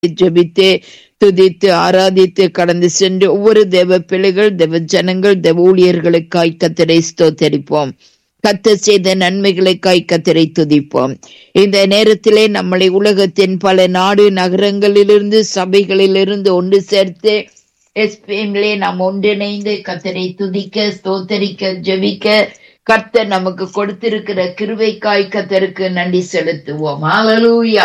ஜெபித்து துதித்து ஆராதித்து கடந்து சென்று ஒவ்வொரு தேவ பிள்ளைகள் தேவ ஜனங்கள் தேவ ஊழியர்களுக்காய் கத்தரை ஸ்தோத்தரிப்போம் கத்த செய்த நன்மைகளுக்காய் கத்தரை துதிப்போம் இந்த நேரத்திலே நம்மளை உலகத்தின் பல நாடு நகரங்களிலிருந்து சபைகளிலிருந்து ஒன்று சேர்த்து எஸ்பிஎம்லே நாம் ஒன்றிணைந்து கத்தரை துதிக்க ஸ்தோத்தரிக்க ஜெபிக்க கர்த்தர் நமக்கு கொடுத்திருக்கிற கிருவைக்காய் கத்தருக்கு நன்றி செலுத்துவோம் ஹalleluya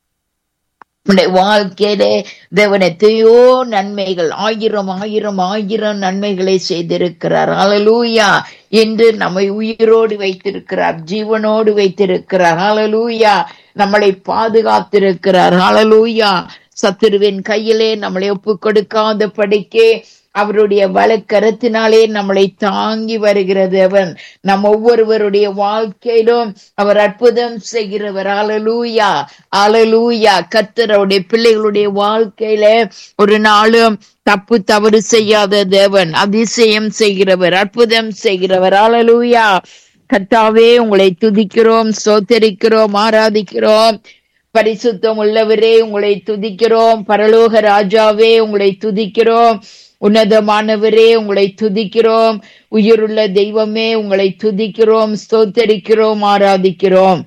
நம்முடைய வாழ்க்கையிலே தேவன் எத்தனையோ நன்மைகள் ஆயிரம் ஆயிரம் ஆயிரம் நன்மைகளை செய்திருக்கிறார் அலலூயா என்று நம்மை உயிரோடு வைத்திருக்கிறார் ஜீவனோடு வைத்திருக்கிறார் அலலூயா நம்மளை பாதுகாத்திருக்கிறார் அலலூயா சத்துருவின் கையிலே நம்மளை ஒப்பு கொடுக்காத படிக்கே அவருடைய வலக்கரத்தினாலே நம்மளை தாங்கி வருகிறது அவன் நம் ஒவ்வொருவருடைய வாழ்க்கையிலும் அவர் அற்புதம் செய்கிறவர் அலலூயா அலலூயா கத்தருடைய பிள்ளைகளுடைய வாழ்க்கையில ஒரு நாளும் தப்பு தவறு செய்யாத தேவன் அதிசயம் செய்கிறவர் அற்புதம் செய்கிறவர் அலலூயா கத்தாவே உங்களை துதிக்கிறோம் சோத்தரிக்கிறோம் ஆராதிக்கிறோம் பரிசுத்தம் உள்ளவரே உங்களை துதிக்கிறோம் பரலோக ராஜாவே உங்களை துதிக்கிறோம் உன்னதமானவரே உங்களை துதிக்கிறோம் உயிருள்ள தெய்வமே உங்களை துதிக்கிறோம் ஸ்தோத்தரிக்கிறோம் ஆராதிக்கிறோம்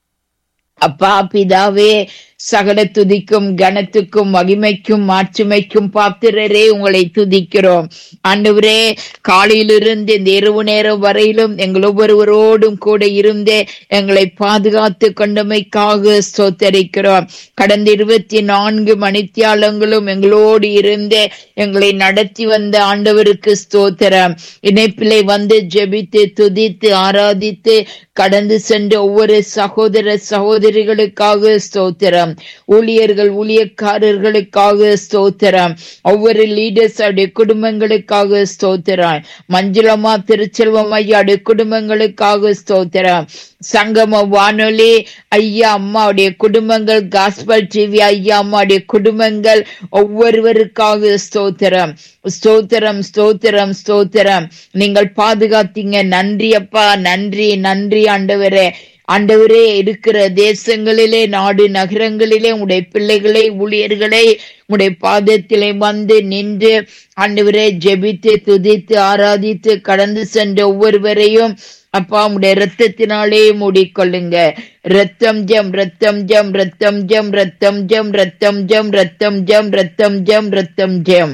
அப்பா பிதாவே சகல துதிக்கும் கனத்துக்கும் மகிமைக்கும் மாட்சிமைக்கும் பாத்திரரே உங்களை துதிக்கிறோம் ஆண்டவரே காலையிலிருந்து இந்த இரவு நேரம் வரையிலும் எங்கள் ஒவ்வொருவரோடும் கூட இருந்தே எங்களை பாதுகாத்து கொண்டமைக்காக ஸ்தோத்தரிக்கிறோம் கடந்த இருபத்தி நான்கு மணித்தியாலங்களும் எங்களோடு இருந்தே எங்களை நடத்தி வந்த ஆண்டவருக்கு ஸ்தோத்திரம் இணைப்பிலை வந்து ஜெபித்து துதித்து ஆராதித்து கடந்து சென்ற ஒவ்வொரு சகோதர சகோதரிகளுக்காக ஸ்தோத்திரம் ஊழியர்கள் ஊழியக்காரர்களுக்காக ஸ்தோத்திரம் ஒவ்வொரு லீடர்ஸ் அவருடைய குடும்பங்களுக்காக ஸ்தோத்திரம் மஞ்சுளமா திருச்செல்வம் ஐயாவுடைய குடும்பங்களுக்காக ஸ்தோத்திரம் சங்கம வானொலி ஐயா அம்மாவுடைய குடும்பங்கள் காஸ்பல் டிவி ஐயா அம்மாவுடைய குடும்பங்கள் ஒவ்வொருவருக்காக ஸ்தோத்திரம் ஸ்தோத்திரம் ஸ்தோத்திரம் ஸ்தோத்திரம் நீங்கள் பாதுகாத்தீங்க நன்றி அப்பா நன்றி நன்றி ஆண்டவரே ஆண்டவரே இருக்கிற தேசங்களிலே நாடு நகரங்களிலே உடைய பிள்ளைகளை ஊழியர்களை உடைய பாதத்திலே வந்து நின்று ஆண்டவரே ஜெபித்து துதித்து ஆராதித்து கடந்து சென்ற ஒவ்வொருவரையும் அப்பா உடைய ரத்தத்தினாலே மூடிக்கொள்ளுங்க ரத்தம் ஜம் ரத்தம் ஜம் ரத்தம் ஜம் ரத்தம் ஜம் ரத்தம் ஜம் ரத்தம் ஜம் ரத்தம் ஜம் ரத்தம் ஜம்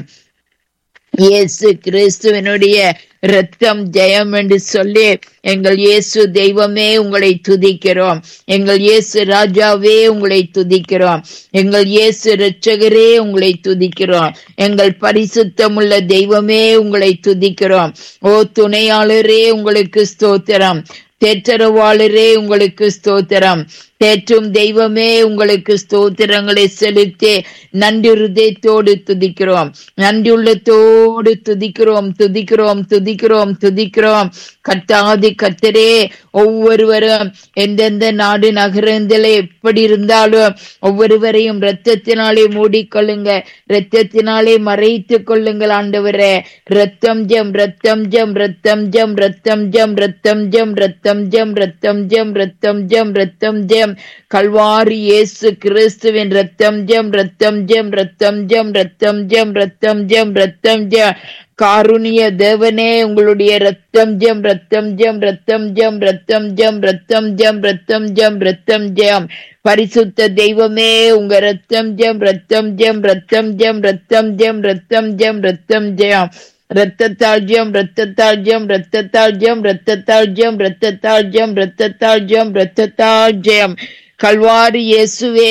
இயேசு கிறிஸ்துவனுடைய ரத்தம் ஜெயம் என்று சொல்லி எங்கள் இயேசு தெய்வமே உங்களை துதிக்கிறோம் எங்கள் இயேசு ராஜாவே உங்களை துதிக்கிறோம் எங்கள் இயேசு இரட்சகரே உங்களை துதிக்கிறோம் எங்கள் பரிசுத்தமுள்ள தெய்வமே உங்களை துதிக்கிறோம் ஓ துணையாளரே உங்களுக்கு ஸ்தோத்திரம் தேற்றரவாளரே உங்களுக்கு ஸ்தோத்திரம் தேற்றும் தெய்வமே உங்களுக்கு ஸ்தோத்திரங்களை செலுத்தி நன்றி ஹிருதயத்தோடு துதிக்கிறோம் நன்றி உள்ளத்தோடு துதிக்கிறோம் துதிக்கிறோம் துதிக்கிறோம் துதிக்கிறோம் கத்தாதி கத்தரே ஒவ்வொருவரும் எந்தெந்த நாடு நகரத்திலே எப்படி இருந்தாலும் ஒவ்வொருவரையும் ரத்தத்தினாலே மூடிக்கொள்ளுங்க ரத்தத்தினாலே மறைத்து கொள்ளுங்கள் ஆண்டவரே ரத்தம் ஜம் ரத்தம் ஜம் ரத்தம் ஜம் ரத்தம் ஜம் ரத்தம் ஜம் ரத்தம் ஜம் ரத்தம் ஜம் ரத்தம் ஜம் ரத்தம் ஜம் கல்வாரி இயேசு கிறிஸ்துவின் ரத்தம் ஜம் ரத்தம் ஜம் ரத்தம் ஜம் ரத்தம் ஜம் ரத்தம் ஜம் ரத்தம் ஜம் காருணிய தேவனே உங்களுடைய ரத்தம் ஜம் ரத்தம் ஜம் ரத்தம் ஜம் ரத்தம் ஜம் ரத்தம் ஜம் ரத்தம் ஜம் ரத்தம் ஜம் பரிசுத்த தெய்வமே உங்க ரத்தம் ஜம் ரத்தம் ஜம் ரத்தம் ஜம் ரத்தம் ஜம் ரத்தம் ஜம் ரத்தம் ஜம் ரத்தத்தால் ஜம் ரத்தத்தால் ஜம் ரத்தத்தால் ஜம் ரத்தத்தால் ஜம் ரத்தத்தால் ஜம் ரத்தத்தால் ஜம் ரத்தத்தால் ஜெயம் கல்வாரி இயேசுவே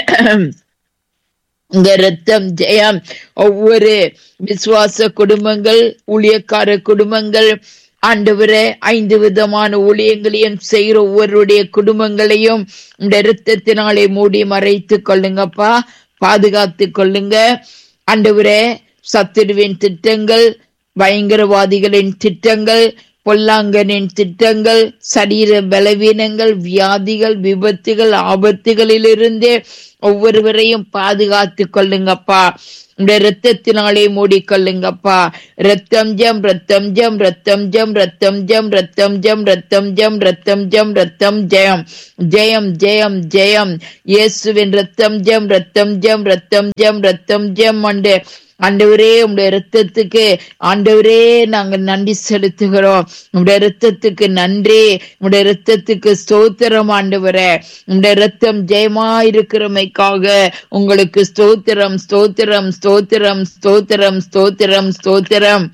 உங்க ரத்தம் ஜெயம் ஒவ்வொரு விசுவாச குடும்பங்கள் ஊழியக்கார குடும்பங்கள் ஆண்டவரே ஐந்து விதமான ஊழியங்களையும் செய்கிற ஒவ்வொருடைய குடும்பங்களையும் இந்த ரத்தத்தினாலே மூடி மறைத்து கொள்ளுங்கப்பா பாதுகாத்து கொள்ளுங்க ஆண்டவரே சத்துருவின் திட்டங்கள் பயங்கரவாதிகளின் திட்டங்கள் பொல்லாங்கனின் திட்டங்கள் சரீர பலவீனங்கள் வியாதிகள் விபத்துகள் ஆபத்துகளிலிருந்தே ஒவ்வொருவரையும் பாதுகாத்து கொள்ளுங்கப்பா உடைய ரத்தத்தினாலே மூடிக்கொள்ளுங்கப்பா ரத்தம் ஜம் ரத்தம் ஜம் ரத்தம் ஜம் ரத்தம் ஜம் ரத்தம் ஜம் ரத்தம் ஜம் ரத்தம் ஜம் ரத்தம் ஜெயம் ஜெயம் ஜெயம் ஜெயம் இயேசுவின் ரத்தம் ஜம் ரத்தம் ஜம் ரத்தம் ஜம் ரத்தம் ஜம் அண்டு ஆண்டவரே உடைய ரத்தத்துக்கு ஆண்டவரே நாங்க நன்றி செலுத்துகிறோம் உடைய ரத்தத்துக்கு நன்றி உடைய ரத்தத்துக்கு ஸ்தோத்திரம் ஆண்டவரே உடைய ரத்தம் ஜெயமா இருக்கிறமைக்காக உங்களுக்கு ஸ்தோத்திரம் ஸ்தோத்திரம் ஸ்தோத்திரம் ஸ்தோத்திரம் ஸ்தோத்திரம் ஸ்தோத்திரம்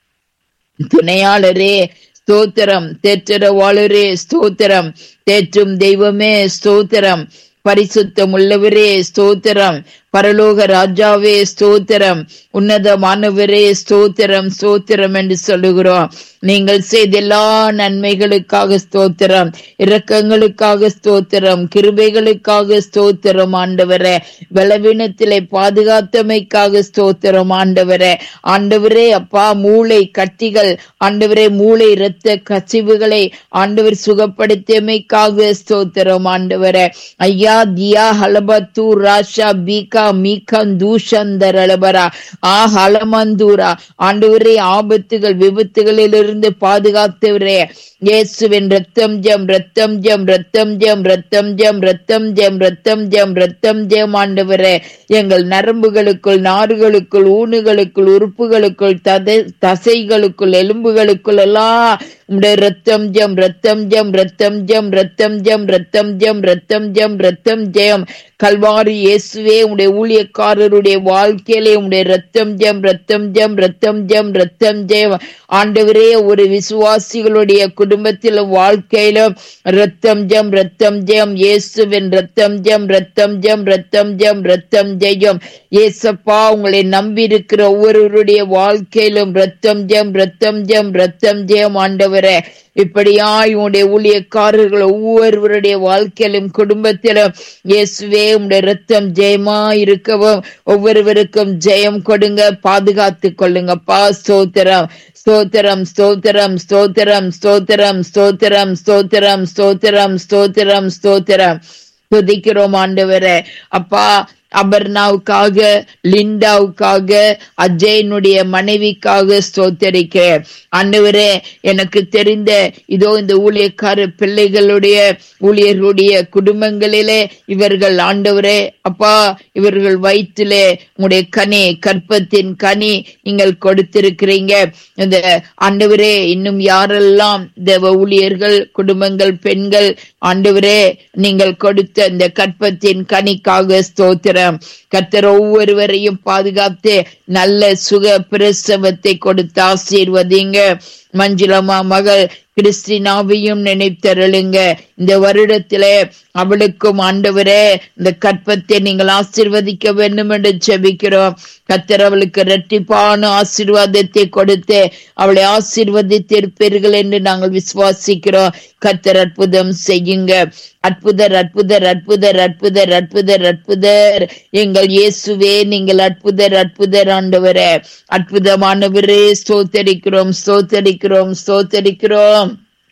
துணையாளரே ஸ்தோத்திரம் தேற்றரவாளரே ஸ்தோத்திரம் தேற்றும் தெய்வமே ஸ்தோத்திரம் பரிசுத்தம் உள்ளவரே ஸ்தோத்திரம் பரலோக ராஜாவே ஸ்தோத்திரம் உன்னதமானவரே ஸ்தோத்திரம் ஸ்தோத்திரம் என்று சொல்லுகிறோம் நீங்கள் செய்த எல்லா நன்மைகளுக்காக ஸ்தோத்திரம் இரக்கங்களுக்காக ஸ்தோத்திரம் கிருபைகளுக்காக ஸ்தோத்திரம் ஆண்டவரே பலவீனத்திலே பாதுகாத்தமைக்காக ஸ்தோத்திரம் ஆண்டவரே ஆண்டவரே அப்பா மூளை கட்டிகள் ஆண்டவரே மூளை இரத்த கசிவுகளை ஆண்டவர் சுகப்படுத்தியமைக்காக ஸ்தோத்திரம் ஆண்டவரே ஐயா தியா ஹலபத்து ராஷா பீகா மீகன் தூஷந்தர் அலபரா ஆ ஹலமந்தூரா ஆண்டவரே ஆபத்துகள் விபத்துகளிலிருந்து பாதுகாத்தவரே இயேசுவின் ரத்தம் ஜம் ரத்தம் ஜம் ரத்தம் ஜம் ரத்தம் ஜம் ரத்தம் ஜம் ரத்தம் ஜம் ரத்தம் ஜம் ஆண்டவரே எங்கள் நரம்புகளுக்குள் நாறுகளுக்குள் ஊனுகளுக்குள் உறுப்புகளுக்குள் ததை தசைகளுக்குள் எலும்புகளுக்குள் எல்லாம் உடைய ரத்தம் ஜம் ரத்தம் ஜம் ரத்தம் ஜம் ரத்தம் ஜம் ரத்தம் ஜம் ரத்தம் ஜம் ரத்தம் ஜெயம் கல்வாரி இயேசுவே உடைய ஊழியக்காரருடைய வாழ்க்கையிலே உடைய ரத்தம் ஜம் ரத்தம் ஜம் ரத்தம் ஜம் ரத்தம் ஜெயம் ஆண்டவரே ஒரு விசுவாசிகளுடைய குடும்பத்திலும் வாழ்க்கையிலும் ரத்தம் ஜம் ரத்தம் ஜெயம் இயேசுவின் ரத்தம் ஜம் ரத்தம் ஜம் ரத்தம் ஜம் ரத்தம் ஜெயம் ஏசப்பா உங்களை நம்பி இருக்கிற ஒவ்வொருவருடைய வாழ்க்கையிலும் ரத்தம் ஜம் ரத்தம் ஜம் ரத்தம் ஜெயம் ஆண்டவரே இப்படியாய் உடைய ஊழியக்காரர்கள் ஒவ்வொருவருடைய வாழ்க்கையிலும் குடும்பத்திலும் இயேசுவே உடைய ரத்தம் ஜெயமா இருக்கவும் ஒவ்வொருவருக்கும் ஜெயம் கொடுங்க பாதுகாத்து கொள்ளுங்கப்பா ஸ்தோத்திரம் ஸ்தோத்திரம் ஸ்தோத்திரம் ஸ்தோத்திரம் ஸ்தோத்திரம் ஸ்தோத்திரம் ஸ்தோத்திரம் ஸ்தோத்திரம் ஸ்தோத்திரம் ஸ்தோத்திரம் துதிக்கிறோம் ஆண்டவரே அப்பா அபர்ணாவுக்காக லிண்டாவுக்காக அஜயனுடைய மனைவிக்காக ஸ்தோத்தரிக்கிறேன் ஆண்டவரே எனக்கு தெரிந்த இதோ இந்த ஊழியக்கார பிள்ளைகளுடைய ஊழியர்களுடைய குடும்பங்களிலே இவர்கள் ஆண்டவரே அப்பா இவர்கள் வயிற்றிலே உங்களுடைய கனி கற்பத்தின் கனி நீங்கள் கொடுத்திருக்கிறீங்க இந்த ஆண்டவரே இன்னும் யாரெல்லாம் தேவ ஊழியர்கள் குடும்பங்கள் பெண்கள் ஆண்டவரே நீங்கள் கொடுத்த இந்த கற்பத்தின் கனிக்காக ஸ்தோத்திரம் கத்தர் ஒவ்வொருவரையும் பாதுகாத்து நல்ல சுக பிரசவத்தை கொடுத்து ஆசீர்வதிங்க மஞ்சுளமா மகள் கிறிஸ்டினாவையும் நினைத்தருளுங்க இந்த வருடத்திலே அவளுக்கும் ஆண்டவரே இந்த கற்பத்தை நீங்கள் ஆசீர்வதிக்க வேண்டும் என்று ஜெபிக்கிறோம் கத்தர் அவளுக்கு இரட்டிப்பான ஆசீர்வாதத்தை கொடுத்து அவளை ஆசீர்வதித்திருப்பீர்கள் என்று நாங்கள் விசுவாசிக்கிறோம் கத்தர் அற்புதம் செய்யுங்க அற்புதர் அற்புதர் அற்புதர் அற்புதர் அற்புதர் அற்புதர் எங்கள் இயேசுவே நீங்கள் அற்புதர் அற்புதர் ஆண்டவரே அற்புதமானவரே ஸ்தோத்தரிக்கிறோம் ஸ்தோத்தரிக்கிறோம் ஸ்தோத்தரிக்கிறோம்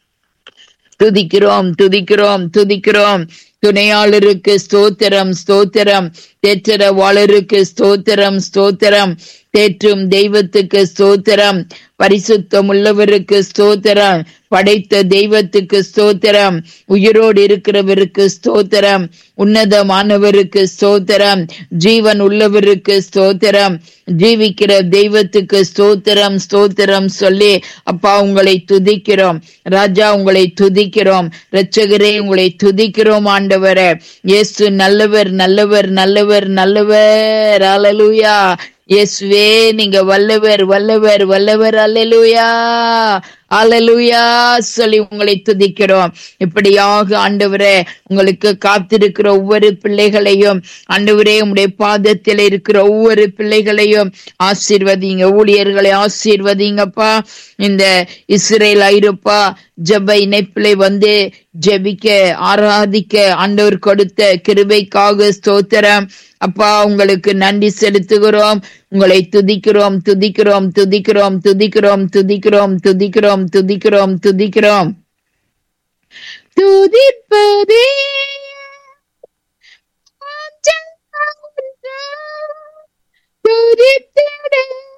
துதிக்கிறோம் துதிக்கிறோம் துதிக்கிறோம் துணையாளருக்கு ஸ்தோத்திரம் ஸ்தோத்திரம் தேற்றரவாளருக்கு ஸ்தோத்திரம் ஸ்தோத்திரம் தேற்றும் தெய்வத்துக்கு ஸ்தோத்திரம் பரிசுத்தம் உள்ளவருக்கு ஸ்தோத்திரம் படைத்த தெய்வத்துக்கு ஸ்தோத்திரம் உயிரோடு இருக்கிறவருக்கு ஸ்தோத்திரம் உன்னதமானவருக்கு ஸ்தோத்திரம் ஜீவன் உள்ளவருக்கு ஸ்தோத்திரம் ஜீவிக்கிற தெய்வத்துக்கு ஸ்தோத்திரம் ஸ்தோத்திரம் சொல்லி அப்பா உங்களை துதிக்கிறோம் ராஜா உங்களை துதிக்கிறோம் இரட்சகரே உங்களை துதிக்கிறோம் ஆண்டவரே இயேசு நல்லவர் நல்லவர் நல்லவர் நல்லவர் அலலுயா இயேசுவே நீங்க வல்லவர் வல்லவர் வல்லவர் அல்லேலூயா அல்லேலூயா சொல்லி உங்களை துதிக்கிறோம் இப்படியாக ஆண்டவரே உங்களுக்கு காத்திருக்கிற ஒவ்வொரு பிள்ளைகளையும் ஆண்டவரே உங்களுடைய பாதத்தில் இருக்கிற ஒவ்வொரு பிள்ளைகளையும் ஆசீர்வதிங்க ஊழியர்களை ஆசீர்வதிங்கப்பா இந்த இஸ்ரேல் ஐரோப்பா ஜப இணைப்பிலை வந்து ஜெபிக்க ஆராதிக்க ஆண்டவர் கொடுத்த கிருபைக்காக ஸ்தோத்திரம் அப்பா உங்களுக்கு நன்றி செலுத்துகிறோம் உங்களை துதிக்கிறோம் துதிக்கிறோம் துதிக்கிறோம் துதிக்கிறோம் துதிக்கிறோம் துதிக்கிறோம் துதிக்கிறோம் துதிக்கிறோம் துதிப்பதே துதித்திட